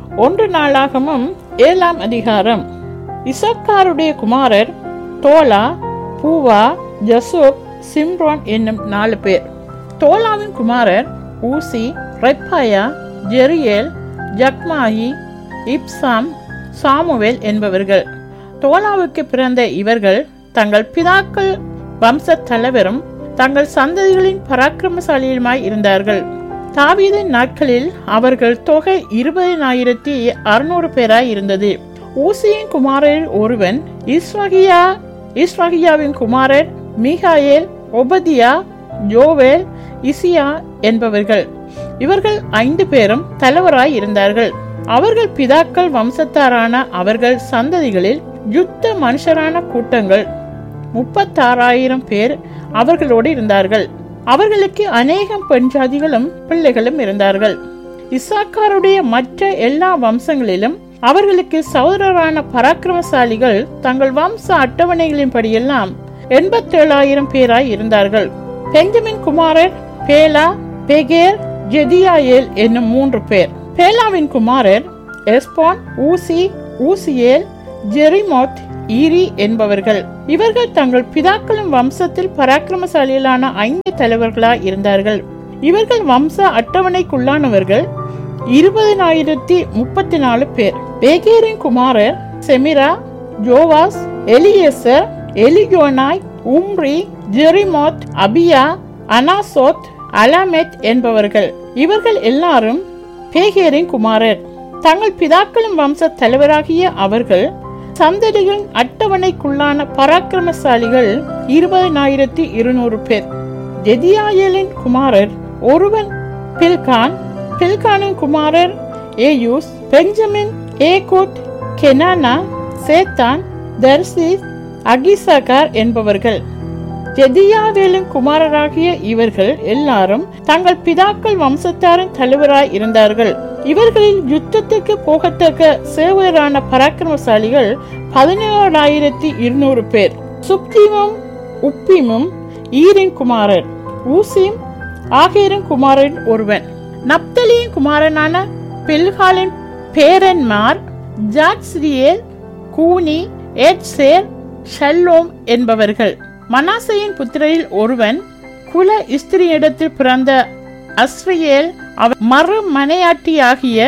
ஒன்று நாளாகமும் ஏழாம் அதிகாரம் இசக்காருடைய குமாரர் தோலா பூவா ஜசூப் சிம்ரோன் என்னும் நாலு பேர் தோலாவின் குமாரர் ஊசி ரெப்பாயா ஜெரியேல் ஜக்மாயி இப்சாம் சாமுவேல் என்பவர்கள் தோலாவுக்கு பிறந்த இவர்கள் தங்கள் பிதாக்கள் வம்ச தலைவரும் தங்கள் சந்ததிகளின் பராக்கிரமசாலியுமாய் இருந்தார்கள் தாவீதின் நாட்களில் அவர்கள் தொகை இருபதினாயிரத்தி அறுநூறு பேராய் இருந்தது ஊசியின் குமாரரில் ஒருவன் இஸ்வகியா இஸ்வகியாவின் குமாரர் மிகாயேல் ஒபதியா ஜோவேல் இசியா என்பவர்கள் இவர்கள் ஐந்து பேரும் தலைவராய் இருந்தார்கள் அவர்கள் பிதாக்கள் வம்சத்தாரான அவர்கள் சந்ததிகளில் யுத்த மனுஷரான கூட்டங்கள் முப்பத்தாறாயிரம் பேர் அவர்களோடு இருந்தார்கள் அவர்களுக்கு அநேகம் பெண் ஜாதிகளும் பிள்ளைகளும் இருந்தார்கள் இசாக்காருடைய மற்ற எல்லா வம்சங்களிலும் அவர்களுக்கு சகோதரரான பராக்கிரமசாலிகள் தங்கள் வம்ச அட்டவணைகளின்படியெல்லாம் எண்பத்தேழாயிரம் பேராய் இருந்தார்கள் பெஞ்சமின் குமாரர் பேலா பெகேர் ஜெதியாயேல் என்னும் மூன்று பேர் பேலாவின் குமாரர் எஸ்பான் ஊசி ஊசியேல் ஜெரிமோத் ஈரி என்பவர்கள் இவர்கள் தங்கள் பிதாக்களும் வம்சத்தில் பராக்கிரமசாலிகளான ஐந்து தலைவர்களாய் இருந்தார்கள் இவர்கள் வம்ச அட்டவணைக்குள்ளானவர்கள் இருபதினாயிரத்தி முப்பத்தி நாலு பேர் பேகேரின் குமாரர் செமிரா ஜோவாஸ் எலியேசர் எலியோனாய் உம்ரி ஜெரிமோத் அபியா அனாசோத் அலாமெத் என்பவர்கள் இவர்கள் எல்லாரும் பேகேரின் குமாரர் தங்கள் பிதாக்களின் வம்ச தலைவராகிய அவர்கள் சந்ததிகளின் அட்டவணைக்குள்ளான பராக்கிரமசாலிகள் இருபதினாயிரத்தி இருநூறு பேர் ஜெதியாயலின் குமாரர் ஒருவன் பில்கான் பில்கானின் குமாரர் ஏயூஸ் பெஞ்சமின் ஏகோட் கெனானா சேத்தான் தர்சிஸ் அகிசகார் என்பவர்கள் ஜெதியாவேலின் குமாரராகிய இவர்கள் எல்லாரும் தங்கள் பிதாக்கள் வம்சத்தாரின் தலைவராய் இருந்தார்கள் இவர்களில் யுத்தத்துக்கு போகத்தக்க சேவரான பராக்கிரமசாலிகள் பதினேழாயிரத்தி இருநூறு பேர் சுப்தீமும் உப்பிமும் ஈரின் குமாரர் ஊசிம் ஆகேரின் குமாரன் ஒருவன் நப்தலியின் குமாரனான பில்காலின் பேரன்மார் ஜாக்ஸ்ரியேல் கூனி எட்சேர் ஷல்லோம் என்பவர்கள் மனாசையின் புத்திரையில் ஒருவன் குல இஸ்திரியிடத்தில் பிறந்த அஸ்ரியேல் அவன் மறு மனையாட்டியாகிய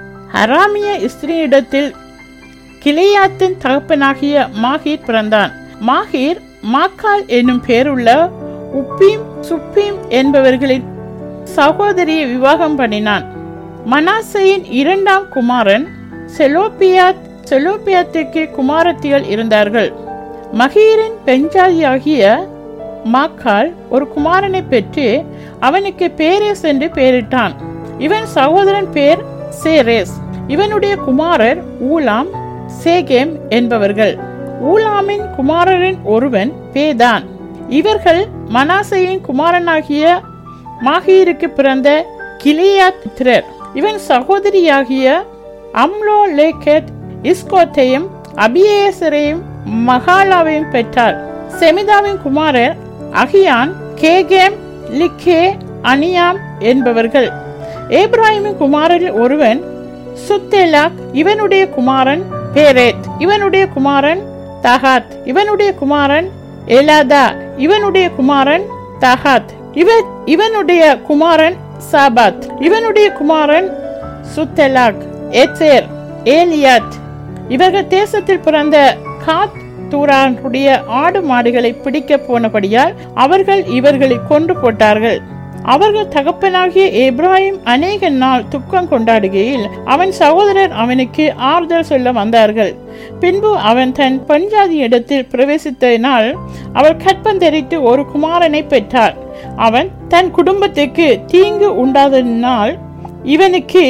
அராமிய இஸ்திரியிடத்தில் கிளையாத்தின் தகப்பனாகிய மாகீர் பிறந்தான் மாகீர் மாக்கால் என்னும் பேருள்ள உப்பீம் சுப்பீம் என்பவர்களின் சகோதரியை விவாகம் பண்ணினான் மனாசையின் இரண்டாம் குமாரன் செலோபியாத் செலோபியாத்துக்கு குமாரத்திகள் இருந்தார்கள் மகீரின் பெஞ்சாதியாகிய மாக்கால் ஒரு குமாரனை பெற்று அவனுக்கு பேரேஸ் என்று பெயரிட்டான் இவன் சகோதரன் பேர் சேரேஸ் இவனுடைய குமாரர் ஊலாம் சேகேம் என்பவர்கள் ஊலாமின் குமாரரின் ஒருவன் பேதான் இவர்கள் மனாசையின் குமாரனாகிய மாகீருக்கு பிறந்த கிளியாத்திரர் இவன் சகோதரியாகிய அம்லோ லேக்கெட் இஸ்கோத்தையும் அபியேசரையும் மகாலாவையும் பெற்றார் செமிதாவின் குமாரர் அகியான் கேகேம் லிக்கே அனியாம் என்பவர்கள் ஏப்ராஹிமின் குமாரரில் ஒருவன் சுத்தேலாக் இவனுடைய குமாரன் பேரேத் இவனுடைய குமாரன் தகாத் இவனுடைய குமாரன் எலாதா இவனுடைய குமாரன் தகாத் இவன் இவனுடைய குமாரன் சாபாத் இவனுடைய குமாரன் சுத்தெலாக் எச்சேர் ஏலியாத் இவர்கள் தேசத்தில் பிறந்த காத் தூரானுடைய ஆடு மாடுகளை பிடிக்க போனபடியால் அவர்கள் இவர்களை கொண்டு போட்டார்கள் அவர்கள் தகப்பனாகிய எப்ராஹிம் அநேக நாள் துக்கம் கொண்டாடுகையில் அவன் சகோதரர் அவனுக்கு ஆறுதல் சொல்ல வந்தார்கள் பின்பு அவன் தன் பஞ்சாதி இடத்தில் பிரவேசித்ததினால் அவள் கற்பந்தரித்து ஒரு குமாரனை பெற்றார் அவன் தன் குடும்பத்துக்கு தீங்கு உண்டாததினால் இவனுக்கு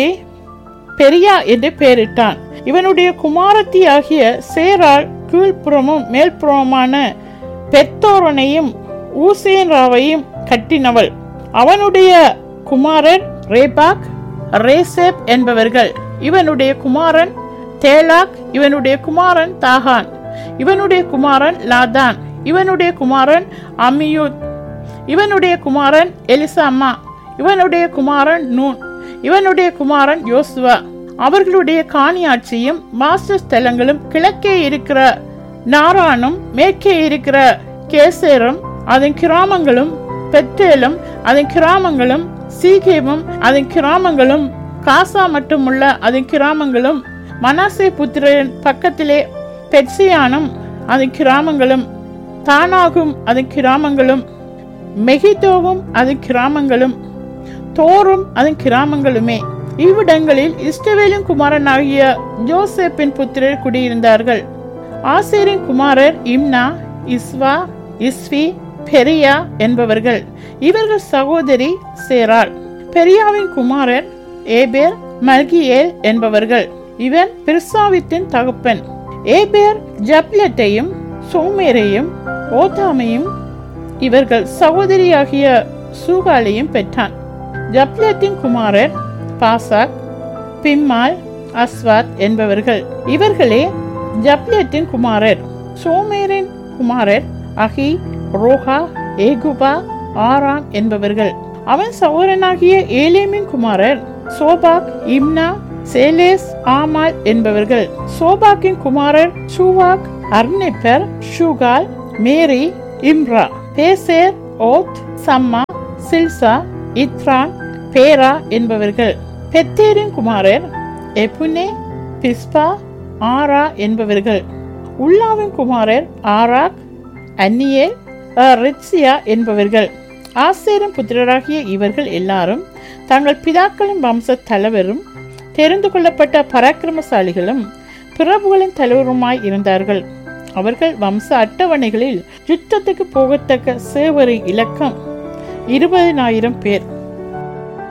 பெரியா என்று பெயரிட்டான் இவனுடைய குமாரத்தி ஆகிய சேரால் கீழ்ப்புறமும் மேல்புறமுமான பெத்தோரனையும் ஊசேன்ராவையும் கட்டினவள் அவனுடைய குமாரன் ரேபாக் ரேசேப் என்பவர்கள் இவனுடைய குமாரன் தேலாக் இவனுடைய குமாரன் தாகான் இவனுடைய குமாரன் லாதான் இவனுடைய குமாரன் அமியூத் இவனுடைய குமாரன் எலிசாமா இவனுடைய குமாரன் நூன் இவனுடைய குமாரன் யோசுவா அவர்களுடைய காணியாட்சியும் மாஸ்டர் ஸ்தலங்களும் கிழக்கே இருக்கிற நாரானும் மேற்கே இருக்கிற கேசேரும் அதன் கிராமங்களும் பெத்தேலும் அதன் கிராமங்களும் சீகேமும் அதன் கிராமங்களும் காசா மட்டுமுள்ள அதன் கிராமங்களும் மனாசே புத்திரன் பக்கத்திலே பெட்சியானும் அதன் கிராமங்களும் தானாகும் அதன் கிராமங்களும் மெகிதோவும் அதன் கிராமங்களும் தோரும் அதன் கிராமங்களுமே இவ்விடங்களில் இஸ்ரவேலின் குமாரனாகிய ஜோசேப்பின் புத்திரர் குடியிருந்தார்கள் ஆசேரின் குமாரர் இம்னா இஸ்வா இஸ்வி பெரியா என்பவர்கள் இவர்கள் சகோதரி சேராள் பெரியாவின் குமாரர் ஏபேர் மல்கியேல் என்பவர்கள் இவன் பிர்சாவித்தின் தகப்பன் ஏபேர் ஜப்லத்தையும் சோமேரையும் ஓதாமையும் இவர்கள் சகோதரியாகிய சூகாலையும் பெற்றான் ஜப்லத்தின் குமாரர் பாசாக் பிம்மால் அஸ்வாத் என்பவர்கள் இவர்களே ஜப்லத்தின் குமாரர் சோமேரின் குமாரர் அகி ரோஹா ஏகுபா ஆராம் என்பவர்கள் அவன் சகோதரனாகிய ஏலேமின் குமாரர் சோபாக் இம்னா சேலேஸ் ஆமால் என்பவர்கள் சோபாக்கின் குமாரர் ஷூவாக் அர்னெப்பர் ஷூகால் மேரி இம்ரா பேசேர் ஓத் சம்மா சில்சா இத்ரான் பேரா என்பவர்கள் பெத்தேரின் குமாரர் எப்புனே பிஸ்பா ஆரா என்பவர்கள் உள்ளாவின் குமாரர் ஆராக் அன்னியேல் ரிட்சியா என்பவர்கள் ஆசேரின் புத்திரராகிய இவர்கள் எல்லாரும் தங்கள் பிதாக்களின் வம்ச தலைவரும் தெரிந்து கொள்ளப்பட்ட பராக்கிரமசாலிகளும் பிரபுகளின் தலைவருமாய் இருந்தார்கள் அவர்கள் வம்ச அட்டவணைகளில் யுத்தத்துக்கு போகத்தக்க சேவரின் இலக்கம் இருபதினாயிரம் பேர்